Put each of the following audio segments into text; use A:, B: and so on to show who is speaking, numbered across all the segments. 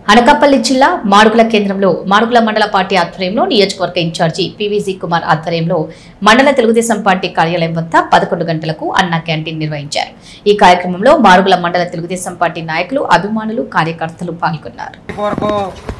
A: అనకాపల్లి జిల్లా మాడుగుల కేంద్రంలో మాడుగుల మండల పార్టీ ఆధ్వర్యంలో నియోజకవర్గ ఇన్ఛార్జి పివిజి కుమార్ ఆధ్వర్యంలో మండల తెలుగుదేశం పార్టీ కార్యాలయం వద్ద పదకొండు గంటలకు అన్న క్యాంటీన్ నిర్వహించారు ఈ కార్యక్రమంలో మాడుగుల మండల తెలుగుదేశం పార్టీ నాయకులు అభిమానులు కార్యకర్తలు పాల్గొన్నారు
B: వరకు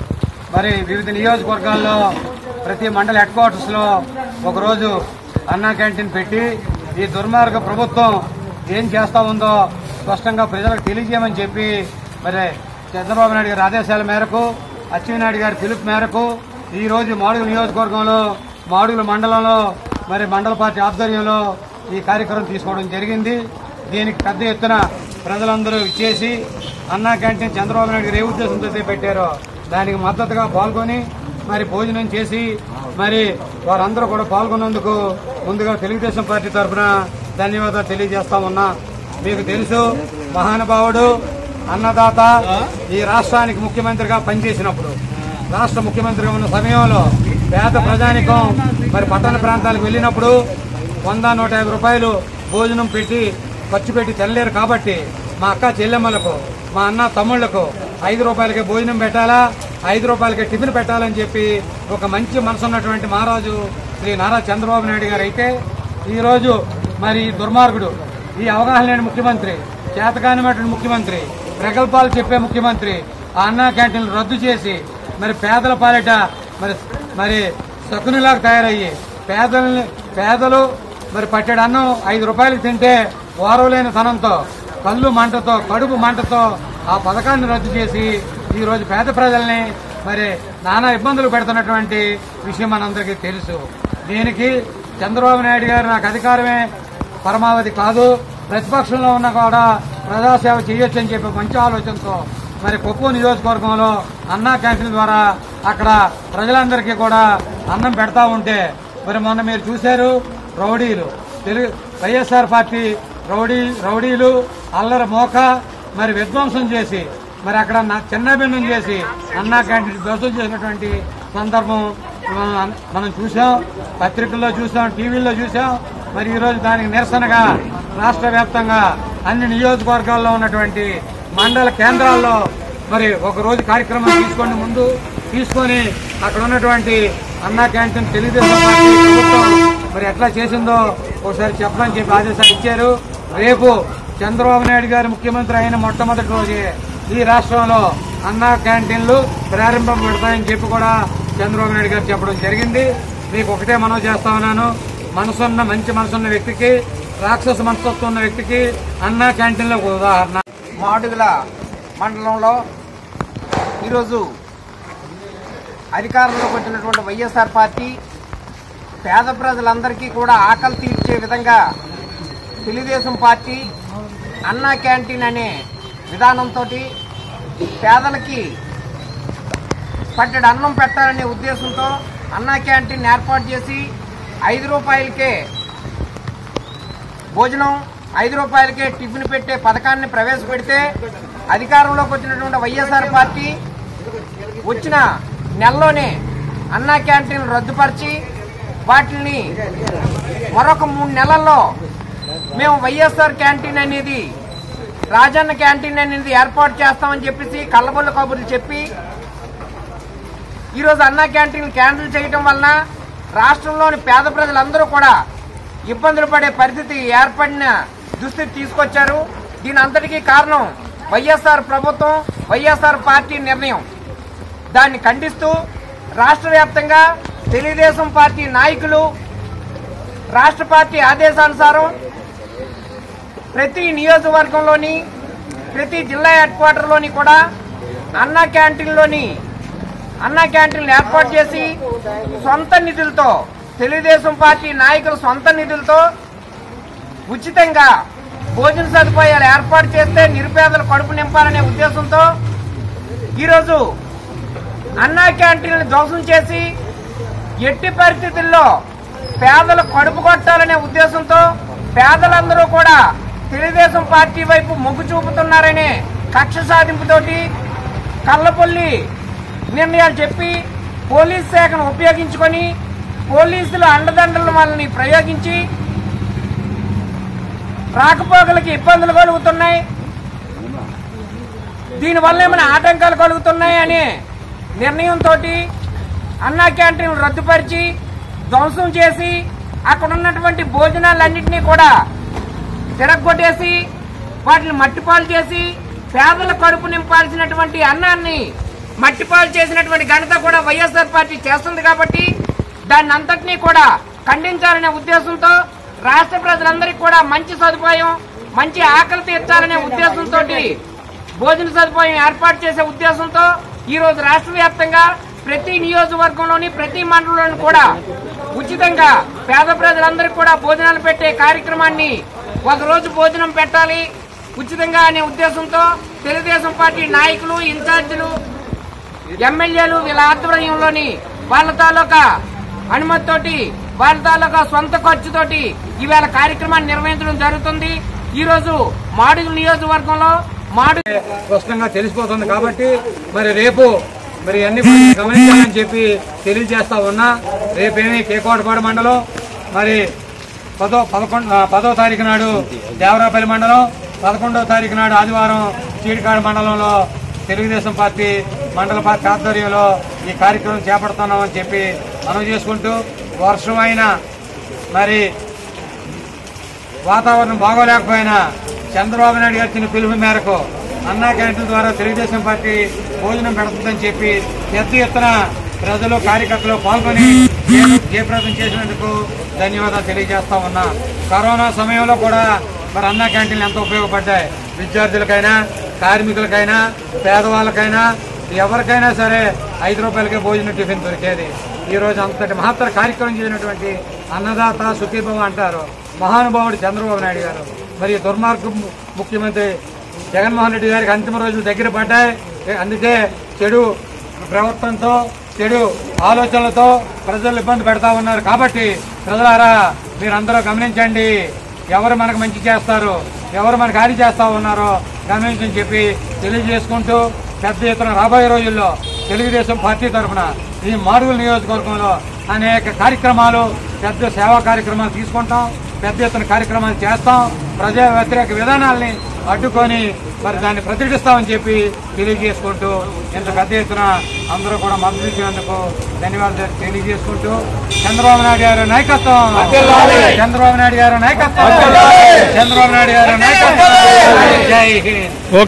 B: మరి వివిధ నియోజకవర్గాల్లో ప్రతి మండల హెడ్ క్వార్టర్స్ లో ఒకరోజు అన్నా క్యాంటీన్ పెట్టి ఈ దుర్మార్గ ప్రభుత్వం ఏం చేస్తా ఉందో స్పష్టంగా ప్రజలకు తెలియజేయమని చెప్పి మరి చంద్రబాబు నాయుడు గారి ఆదేశాల మేరకు అచ్చెన్నాయుడు గారి పిలుపు మేరకు ఈ రోజు మాడుగుల నియోజకవర్గంలో మాడుగుల మండలంలో మరి మండల పార్టీ ఆధ్వర్యంలో ఈ కార్యక్రమం తీసుకోవడం జరిగింది దీనికి పెద్ద ఎత్తున ప్రజలందరూ ఇచ్చేసి అన్నా క్యాంటీన్ చంద్రబాబు నాయుడు గారు ఏ ఉద్దేశంతో అయితే పెట్టారో దానికి మద్దతుగా పాల్గొని మరి భోజనం చేసి మరి వారందరూ కూడా పాల్గొన్నందుకు ముందుగా తెలుగుదేశం పార్టీ తరఫున ధన్యవాదాలు తెలియజేస్తా ఉన్నా మీకు తెలుసు మహానుభావుడు అన్నదాత ఈ రాష్ట్రానికి ముఖ్యమంత్రిగా పనిచేసినప్పుడు రాష్ట్ర ముఖ్యమంత్రిగా ఉన్న సమయంలో పేద ప్రజానికం మరి పట్టణ ప్రాంతాలకు వెళ్ళినప్పుడు వంద నూట యాభై రూపాయలు భోజనం పెట్టి ఖర్చు పెట్టి తినలేరు కాబట్టి మా అక్క చెల్లెమ్మలకు మా అన్న తమ్ముళ్లకు ఐదు రూపాయలకే భోజనం పెట్టాలా ఐదు రూపాయలకే టిఫిన్ పెట్టాలని చెప్పి ఒక మంచి మనసు ఉన్నటువంటి మహారాజు శ్రీ నారా చంద్రబాబు నాయుడు గారు అయితే ఈరోజు మరి ఈ దుర్మార్గుడు ఈ అవగాహన లేని ముఖ్యమంత్రి చేతకానినటువంటి ముఖ్యమంత్రి ప్రగల్భాలు చెప్పే ముఖ్యమంత్రి ఆ అన్నా క్యాంటీన్లు రద్దు చేసి మరి పేదల పాలిట మరి మరి శకునిలాగా తయారయ్యి పేదల్ని పేదలు మరి పట్టెడు అన్నం ఐదు రూపాయలకు తింటే ఓరవలేని తనంతో కళ్ళు మంటతో కడుపు మంటతో ఆ పథకాన్ని రద్దు చేసి ఈ రోజు పేద ప్రజల్ని మరి నానా ఇబ్బందులు పెడుతున్నటువంటి విషయం మనందరికీ తెలుసు దీనికి చంద్రబాబు నాయుడు గారు నాకు అధికారమే పరమావధి కాదు ప్రతిపక్షంలో ఉన్నా కూడా ప్రజాసేవ చేయొచ్చని చెప్పి మంచి ఆలోచనతో మరి కొప్పు నియోజకవర్గంలో అన్నా క్యాంటీన్ ద్వారా అక్కడ ప్రజలందరికీ కూడా అన్నం పెడతా ఉంటే మరి మొన్న మీరు చూశారు రౌడీలు తెలుగు వైఎస్ఆర్ పార్టీ రౌడీ రౌడీలు అల్లరి మోక మరి విధ్వంసం చేసి మరి అక్కడ నా- చిన్నభిన్నం చేసి అన్నా క్యాంటీన్ దోషం చేసినటువంటి సందర్భం మనం- మనం చూసాం పత్రికల్లో చూసాం టీవీల్లో చూసాం మరి ఈరోజు దానికి నిరసనగా రాష్ట్ర వ్యాప్తంగా అన్ని నియోజకవర్గాల్లో ఉన్నటువంటి మండల కేంద్రాల్లో మరి ఒక రోజు కార్యక్రమం తీసుకోండి ముందు తీసుకొని అక్కడ ఉన్నటువంటి అన్నా క్యాంటీన్ తెలుగుదేశం పార్టీ ప్రభుత్వం మరి ఎట్లా చేసిందో ఒకసారి చెప్పమని చెప్పి ఆదేశాలు ఇచ్చారు రేపు చంద్రబాబు నాయుడు గారు ముఖ్యమంత్రి అయిన మొట్టమొదటి రోజే ఈ రాష్ట్రంలో అన్నా క్యాంటీన్లు ప్రారంభం పెడతాయని చెప్పి కూడా చంద్రబాబు నాయుడు గారు చెప్పడం జరిగింది మీకు ఒకటే మనవి చేస్తా ఉన్నాను మనసున్న మంచి మనసున్న వ్యక్తికి రాక్షస మనస్తత్వం ఉన్న వ్యక్తికి అన్నా క్యాంటీన్లో ఒక ఉదాహరణ
C: మాడుగుల మండలంలో ఈరోజు అధికారంలోకి వచ్చినటువంటి వైఎస్ఆర్ పార్టీ పేద ప్రజలందరికీ కూడా ఆకలి తీర్చే విధంగా తెలుగుదేశం పార్టీ అన్నా క్యాంటీన్ అనే విధానంతో పేదలకి పట్టెడు అన్నం పెట్టాలనే ఉద్దేశంతో అన్నా క్యాంటీన్ ఏర్పాటు చేసి ఐదు రూపాయలకే భోజనం ఐదు రూపాయలకే టిఫిన్ పెట్టే పథకాన్ని ప్రవేశపెడితే అధికారంలోకి వచ్చినటువంటి వైఎస్ఆర్ పార్టీ వచ్చిన నెలలోనే అన్నా క్యాంటీన్ రద్దుపరిచి వాటిని మరొక మూడు నెలల్లో మేము వైఎస్ఆర్ క్యాంటీన్ అనేది రాజన్న క్యాంటీన్ అనేది ఏర్పాటు చేస్తామని చెప్పేసి కళ్ళబొల్ల కబుర్లు చెప్పి ఈరోజు అన్నా క్యాంటీన్ క్యాన్సిల్ చేయడం వలన రాష్ట్రంలోని పేద ప్రజలందరూ కూడా ఇబ్బందులు పడే పరిస్థితి ఏర్పడిన దుస్థితి తీసుకొచ్చారు దీని అంతటికీ కారణం వైఎస్ఆర్ ప్రభుత్వం వైఎస్ఆర్ పార్టీ నిర్ణయం దాన్ని ఖండిస్తూ రాష్ట్ర వ్యాప్తంగా తెలుగుదేశం పార్టీ నాయకులు రాష్ట్ర పార్టీ ఆదేశానుసారం ప్రతి నియోజకవర్గంలోని ప్రతి జిల్లా హెడ్ క్వార్టర్లోని కూడా అన్నా క్యాంటీన్లోని అన్నా క్యాంటీన్లు ఏర్పాటు చేసి సొంత నిధులతో తెలుగుదేశం పార్టీ నాయకుల సొంత నిధులతో ఉచితంగా భోజన సదుపాయాలు ఏర్పాటు చేస్తే నిరుపేదలు కడుపు నింపాలనే ఉద్దేశంతో ఈరోజు అన్నా క్యాంటీన్లు ధ్వంసం చేసి ఎట్టి పరిస్థితుల్లో పేదలు కడుపు కొట్టాలనే ఉద్దేశంతో పేదలందరూ కూడా తెలుగుదేశం పార్టీ వైపు మొగ్గు చూపుతున్నారనే కక్ష సాధింపుతోటి కళ్ళపల్లి నిర్ణయాలు చెప్పి పోలీస్ శాఖను ఉపయోగించుకొని పోలీసుల అండదండల వాళ్ళని ప్రయోగించి రాకపోకలకి ఇబ్బందులు కలుగుతున్నాయి దీనివల్ల ఏమైనా ఆటంకాలు కలుగుతున్నాయని నిర్ణయంతో అన్నా క్యాంటీన్లు రద్దుపరిచి ధ్వంసం చేసి అక్కడ ఉన్నటువంటి భోజనాలన్నింటినీ కూడా తిరగొట్టేసి వాటిని మట్టిపాలు చేసి పేదల కడుపు నింపాల్సినటువంటి అన్నాన్ని మట్టిపాలు చేసినటువంటి ఘనత కూడా వైఎస్ఆర్ పార్టీ చేస్తుంది కాబట్టి దాన్ని అంతటినీ కూడా ఖండించాలనే ఉద్దేశంతో రాష్ట్ర ప్రజలందరికీ కూడా మంచి సదుపాయం మంచి ఆకలి తీర్చాలనే ఉద్దేశంతో భోజన సదుపాయం ఏర్పాటు చేసే ఉద్దేశంతో ఈ రోజు రాష్ట్ర వ్యాప్తంగా ప్రతి నియోజకవర్గంలోని ప్రతి మండలంలోని కూడా ఉచితంగా పేద ప్రజలందరికీ కూడా భోజనాలు పెట్టే కార్యక్రమాన్ని ఒక రోజు భోజనం పెట్టాలి ఉచితంగా అనే ఉద్దేశంతో తెలుగుదేశం పార్టీ నాయకులు ఇన్ఛార్జీలు ఎమ్మెల్యేలు వీళ్ళ ఆధ్వర్యంలోని వాళ్ళ తాలూకా అనుమతితోటి వాళ్ళ తాలూకా సొంత ఖర్చుతోటి ఈవేళ కార్యక్రమాన్ని నిర్వహించడం జరుగుతుంది ఈ రోజు మాడుగుల నియోజకవర్గంలో మాడు
B: స్పష్టంగా తెలిసిపోతుంది కాబట్టి మరి రేపు మరి అన్ని కూడా గమనించాలని చెప్పి తెలియజేస్తా ఉన్నా రేపేమి కేకోటపాడు మండలం మరి పదో పదకొండు ఆ, పదో తారీఖు నాడు దేవరాపల్లి మండలం పదకొండవ తారీఖు నాడు ఆదివారం చీడికాడు మండలంలో తెలుగుదేశం పార్టీ మండల పార్టీ ఆధ్వర్యంలో ఈ కార్యక్రమం చేపడుతున్నామని చెప్పి మనం చేసుకుంటూ వర్షమైన మరి వాతావరణం బాగోలేకపోయినా చంద్రబాబు నాయుడు గారు ఇచ్చిన పిలుపు మేరకు అన్నా క్యాంటీన్ ద్వారా తెలుగుదేశం పార్టీ భోజనం పెడుతుందని చెప్పి పెద్ద ఎత్తున ప్రజలు కార్యకర్తలు పాల్గొని జయ- జయప్రదం చేసినందుకు ధన్యవాదాలు తెలియజేస్తా ఉన్నా కరోనా సమయంలో కూడా మరి అన్నా క్యాంటీన్లు ఎంతో ఉపయోగపడ్డాయి విద్యార్థులకైనా కార్మికులకైనా పేదవాళ్ళకైనా ఎవరికైనా సరే ఐదు రూపాయలకే భోజనం టిఫిన్ దొరికేది ఈ రోజు అంతటి మహత్తర కార్యక్రమం చేసినటువంటి అన్నదాత సుఖీభవ అంటారు మహానుభావుడు చంద్రబాబు నాయుడు గారు మరి దుర్మార్గం ముఖ్యమంత్రి జగన్మోహన్ రెడ్డి గారికి అంతిమ రోజులు దగ్గర పడ్డాయి అందుకే చెడు ప్రవర్తనతో చెడు ఆలోచనలతో ప్రజలు ఇబ్బంది పెడతా ఉన్నారు కాబట్టి ప్రజలారా మీరందరూ గమనించండి ఎవరు మనకు మంచి చేస్తారు ఎవరు మనకు హాని చేస్తా ఉన్నారో గమనించని చెప్పి తెలియజేసుకుంటూ పెద్ద ఎత్తున రాబోయే రోజుల్లో తెలుగుదేశం పార్టీ తరఫున ఈ మాడుగుల నియోజకవర్గంలో అనేక కార్యక్రమాలు పెద్ద సేవా కార్యక్రమాలు తీసుకుంటాం పెద్ద ఎత్తున కార్యక్రమాలు చేస్తాం ప్రజా వ్యతిరేక విధానాల్ని అడ్డుకొని మరి దాన్ని ప్రతిఘటిస్తామని చెప్పి తెలియజేసుకుంటూ ఇంత పెద్ద ఎత్తున అందరూ కూడా మద్దతు ఇచ్చినందుకు ధన్యవాదాలు తెలియజేసుకుంటూ చంద్రబాబు నాయుడు గారి నాయకత్వం చంద్రబాబు నాయుడు గారి నాయకత్వం చంద్రబాబు నాయుడు గారి నాయకత్వం జై హింద్